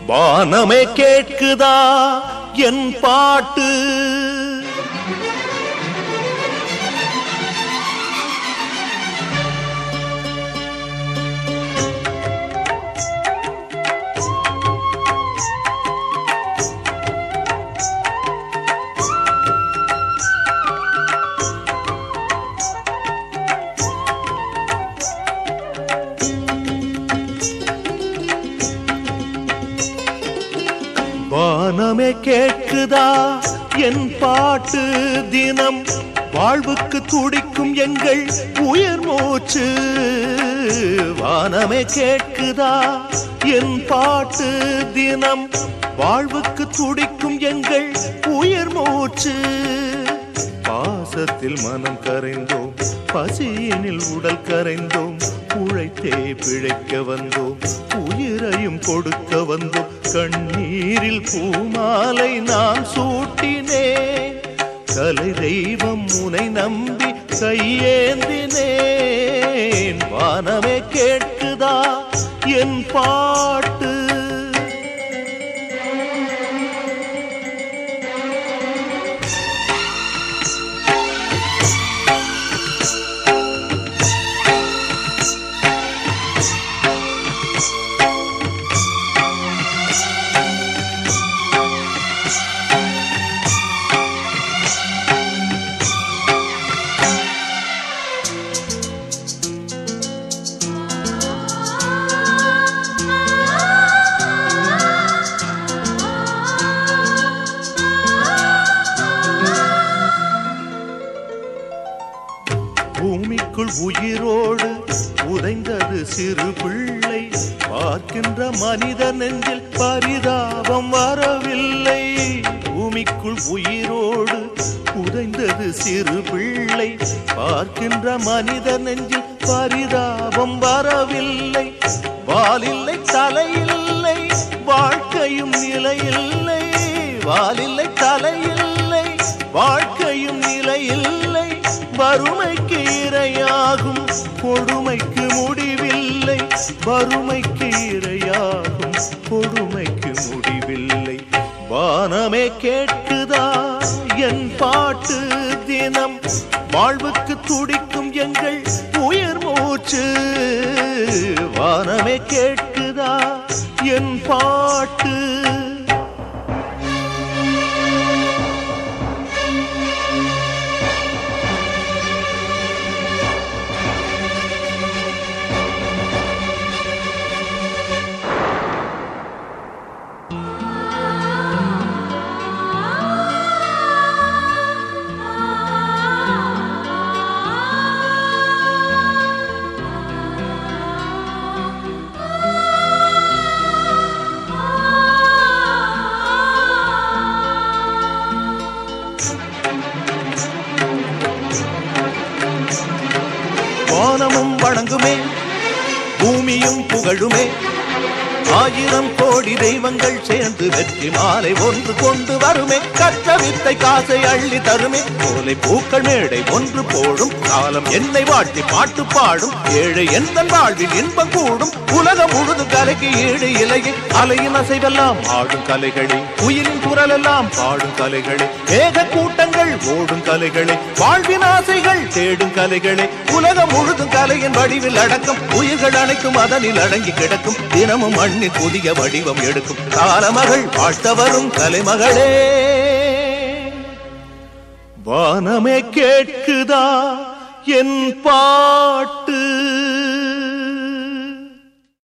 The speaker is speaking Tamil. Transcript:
வானமே கேட்குதா என் பாட்டு வானமே கேட்குதா என் பாட்டு தினம் வாழ்வுக்கு துடிக்கும் எங்கள் உயிர் மூச்சு வானமே கேட்குதா என் பாட்டு தினம் வாழ்வுக்கு துடிக்கும் எங்கள் உயிர் மூச்சு பாசத்தில் மனம் கரைந்தோம் பசியினில் உடல் கரைந்தோம் உழைத்தே பிழைக்க வந்தோம் உயிரையும் கொடுக்க வந்தோம் கண்ணீரில் பூமாலை நான் சூட்டினேன் கலை தெய்வம் உனை நம்பி கையேந்தினேன் வானமே கேட்குதா என் பாட்டு பூமிக்குள் உயிரோடு உதைந்தது சிறு பிள்ளை பார்க்கின்ற மனித நெஞ்சில் பரிதாபம் வரவில்லை பூமிக்குள் உயிரோடு உதைந்தது சிறு பிள்ளை பார்க்கின்ற மனித நெஞ்சில் பரிதாபம் வரவில்லை வாலில்லை தலையில்லை வாழ்க்கையும் நிலையில்லை வாலில்லை தலையில்லை வாழ்க்கையும் நிலையில்லை வறுமைக்கு இரையாகும் கொடுமைக்கு முடிவில்லை வறுமைக்கு இரையாகும் கொடுமைக்கு முடிவில்லை வானமே கேட்குதா என் பாட்டு தினம் வாழ்வுக்கு துடிக்கும் எங்கள் உயிர் மூச்சு வானமே கேட்குதா என் பாட்டு வானமும் வணங்குமே பூமியும் புகழுமே ஆயிரம் கோடி தெய்வங்கள் சேர்ந்து வெற்றி மாலை ஒன்று கொண்டு வருமே கற்ற வித்தை காசை அள்ளி தருமே கோலை பூக்கள் மேடை ஒன்று போடும் காலம் என்னை வாழ்த்தி பாட்டு பாடும் ஏழை எந்த வாழ்வில் இன்பம் கூடும் உலகம் முழுது கலைக்கு ஈடு இலையை அலையின் அசைவெல்லாம் ஆடும் கலைகளே குயிலின் குரலெல்லாம் பாடும் கலைகளே மேக கூட்டங்கள் ஓடும் கலைகளே வாழ்வின் ஆசைகள் தேடும் கலைகளே உலகம் முழுதும் கலையின் வடிவில் அடக்கம் உயிர்கள் அனைத்தும் அதனில் அடங்கி கிடக்கும் தினமும் மண்ணில் புதிய வடிவம் எடுக்கும் காலமகள் வாழ்த்த வரும் கலைமகளே வானமே கேட்குதா என் பாட்டு